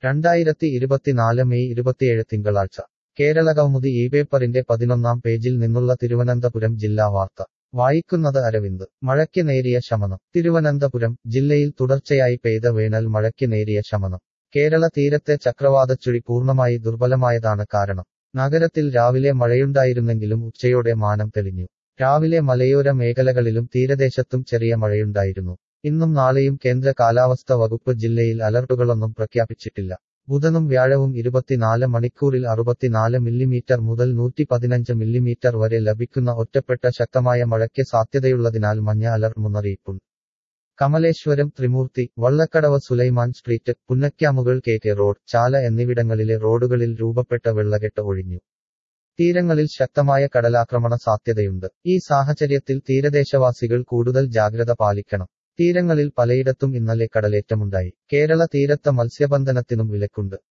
രണ്ടായിരത്തി ഇരുപത്തിനാല് മെയ് ഇരുപത്തിയേഴ് തിങ്കളാഴ്ച കേരള കൗമുദി ഈ പേപ്പറിന്റെ പതിനൊന്നാം പേജിൽ നിന്നുള്ള തിരുവനന്തപുരം ജില്ലാ വാർത്ത വായിക്കുന്നത് അരവിന്ദ് മഴയ്ക്ക് നേരിയ ശമനം തിരുവനന്തപുരം ജില്ലയിൽ തുടർച്ചയായി പെയ്ത വേനൽ മഴയ്ക്ക് നേരിയ ശമനം കേരള തീരത്തെ ചക്രവാതച്ചുഴി പൂർണ്ണമായി ദുർബലമായതാണ് കാരണം നഗരത്തിൽ രാവിലെ മഴയുണ്ടായിരുന്നെങ്കിലും ഉച്ചയോടെ മാനം തെളിഞ്ഞു രാവിലെ മലയോര മേഖലകളിലും തീരദേശത്തും ചെറിയ മഴയുണ്ടായിരുന്നു ഇന്നും നാളെയും കേന്ദ്ര കാലാവസ്ഥ വകുപ്പ് ജില്ലയിൽ അലർട്ടുകളൊന്നും പ്രഖ്യാപിച്ചിട്ടില്ല ബുധനും വ്യാഴവും ഇരുപത്തിനാല് മണിക്കൂറിൽ അറുപത്തിനാല് മില്ലിമീറ്റർ മുതൽ നൂറ്റി പതിനഞ്ച് മില്ലിമീറ്റർ വരെ ലഭിക്കുന്ന ഒറ്റപ്പെട്ട ശക്തമായ മഴയ്ക്ക് സാധ്യതയുള്ളതിനാൽ മഞ്ഞ അലർട്ട് മുന്നറിയിപ്പുണ്ട് Kamaleswaram Thrimurthi Vallakkadavu Sulaiman street Punnakkamugal K K road Chala എന്നിവിടങ്ങളിലെ റോഡുകളിൽ രൂപപ്പെട്ട വെള്ളകെട്ട് ഒഴിഞ്ഞു തീരങ്ങളിൽ ശക്തമായ കടലാക്രമണ സാധ്യതയുണ്ട് ഈ സാഹചര്യത്തിൽ തീരദേശവാസികൾ കൂടുതൽ ജാഗ്രത പാലിക്കണം തീരങ്ങളിൽ പലയിടത്തും ഇന്നലെ കടലേറ്റമുണ്ടായി കേരള തീരത്ത് മത്സ്യബന്ധനത്തിനും വിലക്കുണ്ട്